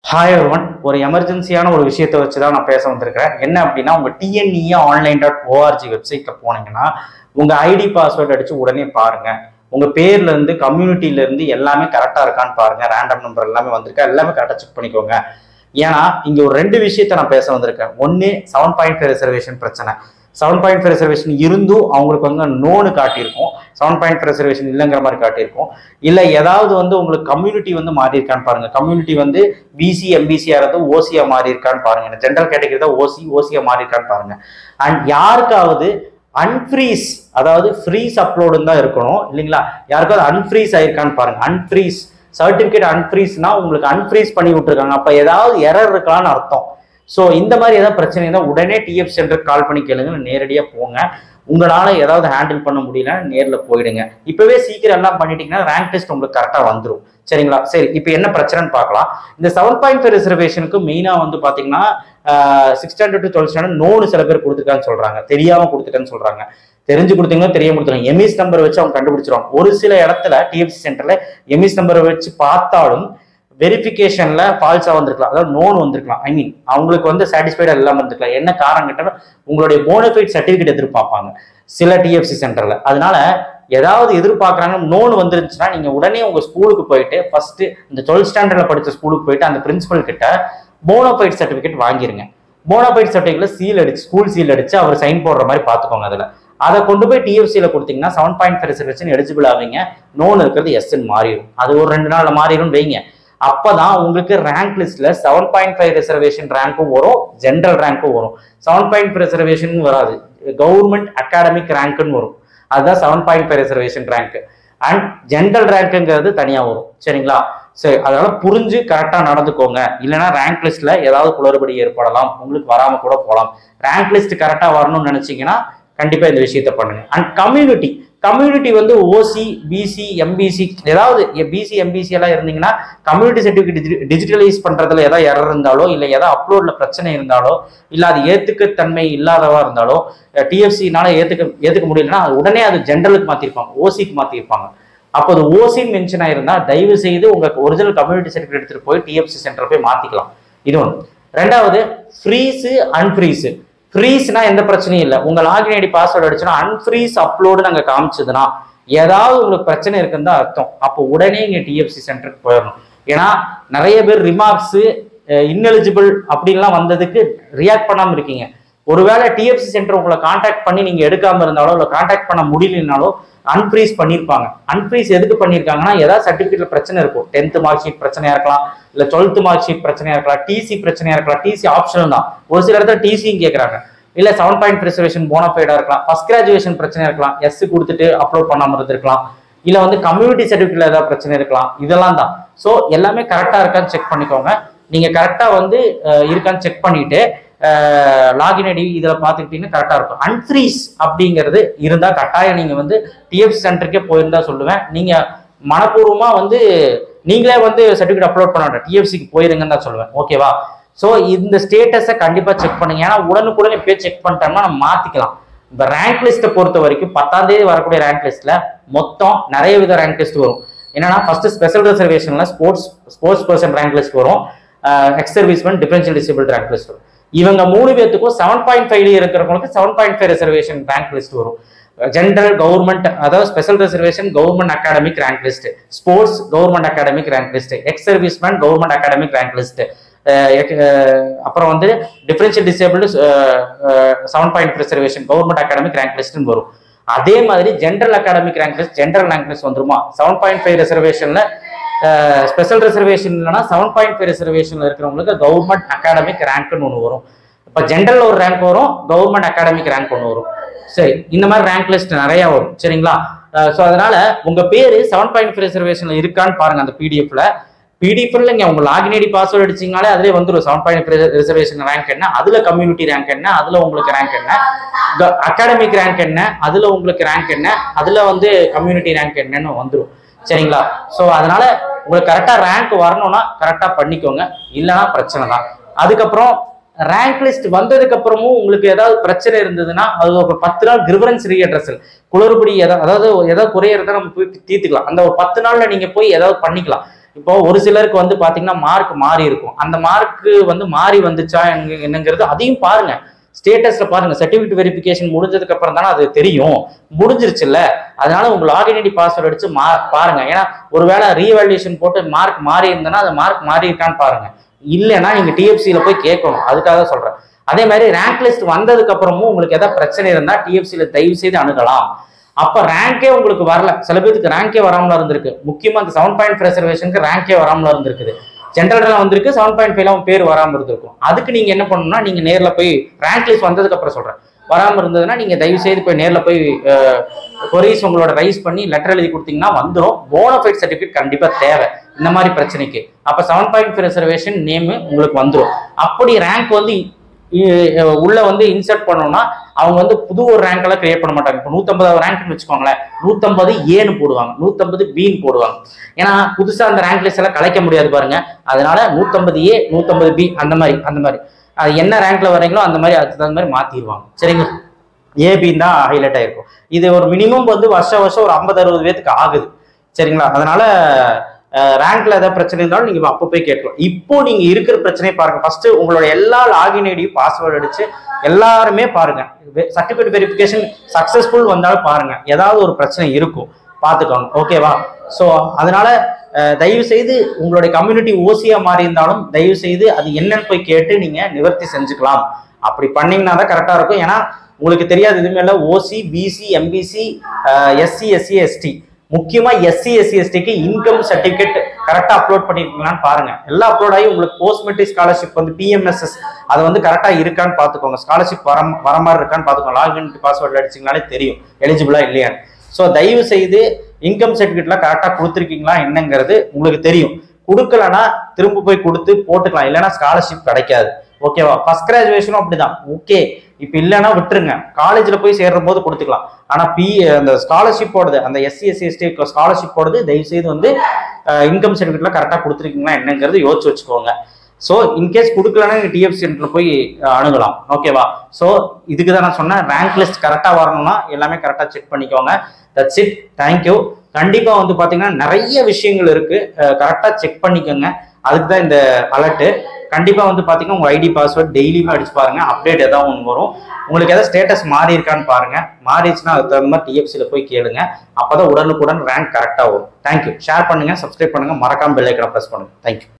hi one ஒரு எமர்ஜென்சியான ஒரு விஷயத்தை வச்சு தான் நான் பேச வந்திருக்கிறேன் என்ன அப்படின்னா உங்கள் டிஎன்இஏ ஆன்லைன் டாட் ஓஆர்ஜி வெப்சைட்டில் போனீங்கன்னா உங்கள் ஐடி பாஸ்வேர்டு அடித்து உடனே பாருங்க உங்கள் பேர்ல இருந்து கம்யூனிட்டில இருந்து எல்லாமே கரெக்டாக இருக்கான்னு பாருங்க ரேண்டம் நம்பர் எல்லாமே வந்திருக்கா எல்லாமே கரெக்டாக செக் பண்ணிக்கோங்க ஏன்னா இங்கே ஒரு ரெண்டு விஷயத்தை நான் பேச வந்திருக்கேன் ஒன்று செவன் பாயிண்ட் ஃபைவ் ரிசர்வேஷன் பிரச்சனை செவன் பாயிண்ட் ஃபைவ் ரிசர்வேஷன் இருந்தும் அவங்களுக்கு வந்து நோனு காட்டியிருக்கும் செவன் பாயிண்ட் ஃபைவ் ரிசர்வேஷன் இல்லைங்கிற மாதிரி காட்டியிருக்கும் இல்லை ஏதாவது வந்து உங்களுக்கு கம்யூனிட்டி வந்து மாறி இருக்கான்னு பாருங்க கம்யூனிட்டி வந்து பிசி எம்பிசியா இருந்து ஓசியா மாறி இருக்கான்னு பாருங்க ஜென்ரல் கேட்டகரி தான் ஓசி ஓசியா மாறி இருக்கான்னு பாருங்க அண்ட் யாருக்காவது அன்ஃப்ரீஸ் அதாவது ஃப்ரீஸ் அப்லோடுன்னு தான் இருக்கணும் இல்லைங்களா யாருக்காவது அன்ஃப்ரீஸ் ஆயிருக்கான்னு பாருங்க அன்ஃப்ரீஸ் சர்டிபிகேட் அன்ஃப்ரீஸ்னா உங்களுக்கு அன்ஃப்ரீஸ் பண்ணி விட்டுருக்காங்க அப்போ ஏதாவது எரர் இருக்கலாம்னு அர்த்தம் ஸோ இந்த மாதிரி ஏதாவது பிரச்சனை இருந்தால் உடனே டிஎஃப் சென்டருக்கு கால் பண்ணி கேளுங்க நேரடியாக போங்க உங்களால் ஏதாவது ஹேண்டில் பண்ண முடியல நேரில் போயிடுங்க இப்போவே சீக்கிரம் எல்லாம் பண்ணிட்டீங்கன்னா ரேங்க் டெஸ்ட் உங்களுக்கு கரெக்டாக வந்துடும் சரிங்களா சரி இப்போ என்ன பிரச்சனைன்னு பார்க்கலாம் இந்த செவன் பாயிண்ட் ஃபைவ் ரிசர்வேஷனுக்கு மெயினாக வந்து பார்த்தீங்கன்னா six standard to twelfth standard நோடு சில பேர் கொடுத்துருக்கான்னு சொல்கிறாங்க தெரியாமல் கொடுத்துட்டேன்னு சொல்கிறாங்க தெரிஞ்சு கொடுத்தீங்கன்னா தெரியாம கொடுத்துருங்க எம்இஸ் நம்பர் வச்சு அவங்க கண்டுபிடிச்சிருவாங்க ஒரு சில இடத்துல டிஎஃப்சி சென்டரில் எம்இஸ் நம்பரை வச்சு பார்த்தாலும் வெரிஃபிகேஷன்ல ஃபால்ஸா வந்திருக்கலாம் அதாவது நோன் வந்திருக்கலாம் ஐ மீன் அவங்களுக்கு வந்து சாட்டிஸ்ஃபைடா இல்லாம இருந்திருக்கலாம் என்ன காரணம் கேட்டாலும் உங்களுடைய போனஃபைட் சர்டிபிகேட் எதிர்பார்ப்பாங்க சில டிஎஃப்சி சென்டர்ல அதனால ஏதாவது எதிர்பார்க்குறாங்க நோன் வந்துருந்துச்சுன்னா நீங்க உடனே உங்க ஸ்கூலுக்கு போயிட்டு ஃபர்ஸ்ட் இந்த டுவெல்த் ஸ்டாண்டர்ட்ல படிச்ச ஸ்கூலுக்கு போயிட்டு அந்த பிரின்சிபல் கிட்ட போனோஃபைட் சர்டிபிகேட் வாங்கிருங்க போனோஃபைட் சர்டிபிகேட்ல சீல் அடிச்சு ஸ்கூல் சீல் அடிச்சு அவர் சைன் போடுற மாதிரி பார்த்துக்கோங்க அதுல அதை கொண்டு போய் டிஎஃப்சியில கொடுத்தீங்கன்னா seven point five reservation eligible ஆவீங்க நோன் இருக்கிறது எஸ்ன்னு மாறிடும் அது ஒரு ரெண்டு நாள்ல மாறிடும் வைங்க அப்பதான் உங்களுக்கு ரேங்க் லிஸ்ட்ல செவன் பாயிண்ட் ஃபைவ் ரிசர்வேஷன் ரேங்க்கும் வரும் ஜென்ரல் ரேங்க்கும் வரும் செவன் பாயிண்ட் ஃபைவ் ரிசர்வேஷன் வராது கவர்மெண்ட் அகாடமிக் ரேங்க்னு வரும் அதுதான் seven point five reservation rank and general ரேங்க்குங்கிறது தனியா வரும் சரிங்களா சரி அதனால புரிஞ்சு கரெக்டா நடந்துக்கோங்க இல்லைன்னா ரேங்க் லிஸ்ட்ல ஏதாவது குளறுபடி ஏற்படலாம் உங்களுக்கு வராம கூட போகலாம் ரேங்க் லிஸ்ட் கரெக்டா வரணும்னு நினைச்சீங்கன்னா கண்டிப்பா இந்த விஷயத்த பண்ணுங்க அண்ட் கம்யூனிட்டி கம்யூனிட்டி வந்து ஓசி பிசி எம்பிசி ஏதாவது பிசி எம்பிசி எல்லாம் இருந்தீங்கன்னா கம்யூனிட்டி சர்டிஃபிகேட் டிஜிட்டலைஸ் பண்றதுல ஏதாவது எரர் இருந்தாலோ இல்லை ஏதாவது அப்லோட்ல பிரச்சனை இருந்தாலோ இல்லை அது ஏத்துக்கத்தன்மை இல்லாதவா இருந்தாலோ டிஎஃப்சினால ஏத்துக்க ஏத்துக்க முடியலன்னா அது உடனே அது ஜென்ரலுக்கு மாத்திருப்பாங்க ஓசிக்கு மாத்திருப்பாங்க அப்போ அது ஓசின்னு மென்ஷன் ஆயிருந்தா தயவு செய்து உங்க ஒரிஜினல் கம்யூனிட்டி சர்டிஃபிகேட் எடுத்துட்டு போய் டிஎஃப்சி சென்டர் போய் மாத்திக்கலாம் இது ஒன்று ரெண்டாவது ஃப்ரீஸு அன்ஃப்ரீஸு ஃப்ரீஸ்னா எந்த பிரச்சனையும் இல்லை உங்க லாகின் ஐடி பாஸ்வேர்டு அடிச்சுன்னா அன்ஃப்ரீஸ் அப்லோடு நாங்கள் காமிச்சதுன்னா ஏதாவது உங்களுக்கு பிரச்சனை இருக்குன்னு தான் அர்த்தம் அப்போ உடனே இங்கே டிஎஃப்சி சென்டருக்கு போயிடணும் ஏன்னா நிறைய பேர் ரிமார்க்ஸு இன்னெலிஜிபிள் அப்படின்லாம் வந்ததுக்கு ரியாக்ட் பண்ணாமல் இருக்கீங்க ஒருவேளை டிஎஃப்சி சென்டர் உங்களை காண்டாக்ட் பண்ணி நீங்கள் எடுக்காமல் இருந்தாலோ இல்லை காண்டாக்ட் பண்ண முடியலனாலோ அன்ஃப்ரீஸ் பண்ணியிருப்பாங்க அன்ஃப்ரீஸ் எதுக்கு பண்ணியிருக்காங்கன்னா ஏதாவது சர்டிஃபிகேட்ல பிரச்சனை இருக்கும் டென்த் மார்க் ஷீட் பிரச்சனையா இருக்கலாம் இல்லை டுவெல்த் மார்க் ஷீட் பிரச்சனையா இருக்கலாம் டிசி பிரச்சனையா இருக்கலாம் டிசி ஆப்ஷனல் தான் ஒரு சில இடத்துல டிசியும் கேட்குறாங்க இல்லை செவன் பாயிண்ட் ரிசர்வேஷன் போனஃபைடா இருக்கலாம் ஃபர்ஸ்ட் கிராஜுவேஷன் பிரச்சனையா இருக்கலாம் எஸ் கொடுத்துட்டு அப்லோட் பண்ணாமல் இருந்திருக்கலாம் இல்லை வந்து கம்யூனிட்டி சர்டிஃபிகேட்ல ஏதாவது பிரச்சனை இருக்கலாம் இதெல்லாம் தான் ஸோ எல்லாமே கரெக்டாக இருக்கான்னு செக் பண்ணிக்கோங்க நீங்கள் கரெக்டாக வந்து அஹ், இருக்கான்னு செக் பண்ணிட்டு லாகின் ஐடி இதில் பார்த்துக்கிட்டீங்கன்னா கரெக்டாக இருக்கும் அன்ஃப்ரீஸ் அப்படிங்கிறது இருந்தால் கட்டாயம் நீங்கள் வந்து டிஎஃப் சென்டருக்கே போயிருந்தா சொல்லுவேன் நீங்கள் மனப்பூர்வமாக வந்து நீங்களே வந்து சர்டிஃபிகேட் அப்லோட் பண்ண வேண்டாம் டிஎஃப்சிக்கு போயிருங்கன்னு தான் சொல்லுவேன் ஓகேவா ஸோ இந்த ஸ்டேட்டஸை கண்டிப்பாக செக் பண்ணுங்க ஏன்னா உடனுக்குடன் இப்பயே செக் பண்ணிட்டோம்னா நம்ம மாற்றிக்கலாம் இப்போ ரேங்க் லிஸ்ட்டை பொறுத்த வரைக்கும் பத்தாம் தேதி வரக்கூடிய ரேங்க் லிஸ்ட்டில் மொத்தம் நிறைய வித ரேங்க் லிஸ்ட் வரும் என்னன்னா ஃபர்ஸ்ட் ஸ்பெஷல் ரிசர்வேஷன்ல sports sports person rank list வரும் ex serviceman differential disable rank list வரும் இவங்க மூணு பேத்துக்கும் செவன் பாயிண்ட் ஃபைவ்ல இருக்கிறவங்களுக்கு seven point five reservation rank list வரும் ஜென்ரல் கவர்மெண்ட் அதாவது special reservation government academic rank list sports government academic rank list ex serviceman government academic rank list அப்புறம் வந்து differential disabled seven point reservation government academic rank லிஸ்ட்னு வரும் அதே மாதிரி general academic rank list general rank list வந்துருமா seven point five ரிசர்வேஷன்ல special reservation இல்லைன்னா seven point five ரிசர்வேஷன்ல இருக்கிறவங்களுக்கு கவர்மெண்ட் அகாடமிக் ரேங்க்னு ஒன்று வரும் இப்போ ஜென்ரல் ஒரு ரேங்க் வரும் கவர்மெண்ட் அகாடமிக் ரேங்க் ஒன்று வரும் சரி இந்த மாதிரி ரேங்க் லிஸ்ட் நிறைய வரும் சரிங்களா ஸோ அதனால உங்க பேரு செவன் பாயிண்ட் ஃபைவ் ரிசர்வேஷன்ல இருக்கான்னு பாருங்க அந்த பிடிஎஃப்ல பிடிஎஃப்ல நீங்க உங்க லாகின் ஐடி பாஸ்வேர்டு அடிச்சீங்கனாலே அதுலேயே வந்துடும் செவன் பாயிண்ட் ரிசர்வேஷன் ரேங்க் என்ன அதுல கம்யூனிட்டி ரேங்க் என்ன அதுல உங்களுக்கு ரேங்க் என்ன அகாடமிக் ரேங்க் என்ன அதுல உங்களுக்கு ரேங்க் என்ன அதுல வந்து கம்யூனிட்டி ரேங்க் என்னன்னு வந்துடும் சரிங்களா ஸோ அதனால உங்களுக்கு கரெக்டா ரேங்க் வரணும்னா கரெக்டா பண்ணிக்கோங்க இல்லைன்னா பிரச்சனை தான் அதுக்கப்புறம் ரேங்க் லிஸ்ட் வந்ததுக்கு அப்புறமும் உங்களுக்கு ஏதாவது பிரச்சனை இருந்ததுன்னா அது ஒரு பத்து நாள் கிரிவரன்ஸ் ரீஅட்ரஸல் குளறுபடி ஏதாவது அதாவது ஏதாவது குறை இருந்தால் நம்ம போய் தீர்த்துக்கலாம் அந்த ஒரு பத்து நாள்ல நீங்க போய் ஏதாவது பண்ணிக்கலாம் இப்போ ஒரு சிலருக்கு வந்து பாத்தீங்கன்னா மார்க் மாறி இருக்கும் அந்த மார்க் வந்து மாறி வந்துச்சா எங்க- என்னங்கிறது அதையும் பாருங்க ஸ்டேட்டஸ்ல பாருங்க சர்டிபிகேட் வெரிஃபிகேஷன் முடிஞ்சதுக்கு அப்புறம் தானே அது தெரியும் முடிஞ்சிருச்சுல்ல அதனால உங்க லாகின் ஐடி பாஸ்வேர்டு அடிச்சு மா பாருங்க ஏன்னா ஒருவேளை ரீவேல்யூஷன் போட்டு மார்க் மாறி இருந்ததுன்னா அது மார்க் மாறி இருக்கான்னு பாருங்க இல்லைன்னா நீங்க டிஎஃப்சியில போய் கேட்கணும் அதுக்காக சொல்றேன் அதே மாதிரி ரேங்க் லிஸ்ட் வந்ததுக்கு அப்புறமும் உங்களுக்கு ஏதாவது பிரச்சனை இருந்தா டிஎஃப்சியில தயவு செய்து அணுகலாம் அப்ப ரேங்கே உங்களுக்கு வரல சில பேருக்கு ரேங்கே வராமல இருந்திருக்கு முக்கியமா அந்த செவன் பாயிண்ட் ரிசர்வேஷனுக்கு ரேங்கே வராமல இருந்திருக்குது ஜென்ரல் வந்திருக்கு செவன் பாயிண்ட் ஃபைவ்ல அவன் பேர் வராம இருந்திருக்கும் அதுக்கு நீங்க என்ன பண்ணணும்னா நீங்க நேர்ல போய் ரேங்க் லிஸ்ட் வந்ததுக்கு அப்புறம் சொல்றேன் வராம இருந்ததுன்னா நீங்க தயவு செய்து போய் நேர்ல போய் கொரீஸ் உங்களோட ரைஸ் பண்ணி லெட்டர் எழுதி கொடுத்தீங்கன்னா வந்துடும் போனஃபைட் சர்டிஃபிகேட் கண்டிப்பா தேவை இந்த மாதிரி பிரச்சனைக்கு அப்ப செவன் பாயிண்ட் ரிசர்வேஷன் நேம் உங்களுக்கு வந்துடும் அப்படி ரேங்க் வந்து இ- உள்ள வந்து இன்சர்ட் பண்ணோம்னா அவங்க வந்து புது ஒரு ரேங்க் எல்லாம் கிரியேட் பண்ண மாட்டாங்க இப்போ நூத்தம்பதாவது ரேங்க்னு வச்சுக்கோங்களேன் நூத்தம்பது ஏன்னு போடுவாங்க நூத்தம்பது பின்னு போடுவாங்க ஏன்னா புதுசா அந்த ரேங்க் லிஸ்ட் எல்லாம் கலைக்க முடியாது பாருங்க அதனால நூத்தம்பது ஏ நூத்தம்பது பி அந்த மாதிரி அந்த மாதிரி அது என்ன ரேங்க்ல வர்றீங்களோ அந்த மாதிரி அதுக்கு தகுந்த மாதிரி மாத்திடுவாங்க சரிங்க ஏபின்னு தான் ஹைலைட் ஆயிருக்கும் இது ஒரு மினிமம் வந்து வருஷம் வருஷம் ஒரு ஐம்பது அறுபது பேத்துக்கு ஆகுது சரிங்களா அதனால ரேங்க்ல ஏதாவது பிரச்சனை இருந்தாலும் நீங்க அப்போ போய் கேட்கலாம் இப்போ நீங்க இருக்கிற பிரச்சனையை பாருங்க ஃபர்ஸ்ட் உங்களோட எல்லா லாகின் ஐடியும் பாஸ்வேர்டு அடிச்சு எல்லாருமே பாருங்க சர்டிபிகேட் வெரிஃபிகேஷன் சக்சஸ்ஃபுல் வந்தாலும் பாருங்க ஏதாவது ஒரு பிரச்சனை இருக்கும் பார்த்துக்கோங்க ஓகேவா ஸோ அதனால அஹ், தயவு செய்து உங்களுடைய கம்யூனிட்டி ஓசியா மாறி இருந்தாலும் தயவு செய்து அது என்னன்னு போய் கேட்டு நீங்க நிவர்த்தி செஞ்சுக்கலாம் அப்படி பண்ணீங்கன்னா தான் கரெக்டா இருக்கும் ஏன்னா உங்களுக்கு தெரியாது இதுமே இல்லை OC BC MBC SC SC ST முக்கியமா எஸ்சி எஸ்சி எஸ்டிக்கு இன்கம் சர்டிபிகேட் கரெக்டா அப்லோட் பண்ணிருக்கீங்களான்னு பாருங்க எல்லாம் அப்லோட் ஆகி உங்களுக்கு போஸ்ட் மெட்ரிக் ஸ்காலர்ஷிப் வந்து பிஎம்எஸ்எஸ் அது வந்து கரெக்டா இருக்கான்னு பாத்துக்கோங்க ஸ்காலர்ஷிப் வர வர மாதிரி இருக்கான்னு பாத்துக்கோங்க லாகின் பாஸ்வேர்ட் அடிச்சிங்கனாலே தெரியும் எலிஜிபிளா இல்லையான்னு ஸோ தயவு செய்து இன்கம் சர்டிஃபிகேட்லாம் கரெக்டாக கொடுத்துருக்கீங்களா என்னங்கிறது உங்களுக்கு தெரியும் கொடுக்கலனா திரும்ப போய் கொடுத்து போட்டுக்கலாம் இல்லைன்னா ஸ்காலர்ஷிப் கிடைக்காது ஓகேவா ஃபர்ஸ்ட் கிராஜுவேஷனும் அப்படிதான் ஓகே இப்போ இல்லைன்னா விட்டுருங்க காலேஜில் போய் சேர்ற போது கொடுத்துக்கலாம் ஆனால் பி அந்த ஸ்காலர்ஷிப் போடுது அந்த எஸ்சி எஸ்சி எஸ்டி ஸ்காலர்ஷிப் போடுது தயவு செய்து வந்து இன்கம் சர்டிஃபிகேட்லாம் கரெக்டாக கொடுத்துருக்கீங்களா என்னங்கிறது யோசிச்சு வச்சுக்கோங்க ஸோ இன்கேஸ் கொடுக்கலன்னா நீங்கள் டிஎஃப் சென்டரில் போய் அஹ், அணுகலாம் ஓகேவா ஸோ இதுக்கு தான் நான் சொன்னேன் ரேங்க் லிஸ்ட் கரெக்டாக வரணும்னா எல்லாமே கரெக்டாக செக் பண்ணிக்கோங்க தட்ஸ் இட் தேங்க்யூ கண்டிப்பாக வந்து பார்த்தீங்கன்னா நிறைய விஷயங்கள் இருக்குது கரெக்டாக செக் பண்ணிக்கோங்க அதுக்கு தான் இந்த அலர்ட்டு கண்டிப்பாக வந்து பார்த்தீங்கன்னா உங்கள் ஐடி பாஸ்வேர்ட் டெய்லியுமே அடிச்சு பாருங்க அப்டேட் ஏதாவது ஒன்று வரும் உங்களுக்கு ஏதாவது ஸ்டேட்டஸ் மாறி இருக்கான்னு பாருங்க மாறிடுச்சுன்னா அதுக்கு தகுந்த மாதிரி டிஎஃப்சியில் போய் கேளுங்க அப்போ தான் உடனுக்குடன் ரேங்க் கரெக்டாக வரும் தேங்க்யூ ஷேர் பண்ணுங்க சப்ஸ்கிரைப் பண்ணுங்க மறக்காம பெல் ஐக்கனை ப்ரெஸ் பண்ணுங்க தேங்க்யூ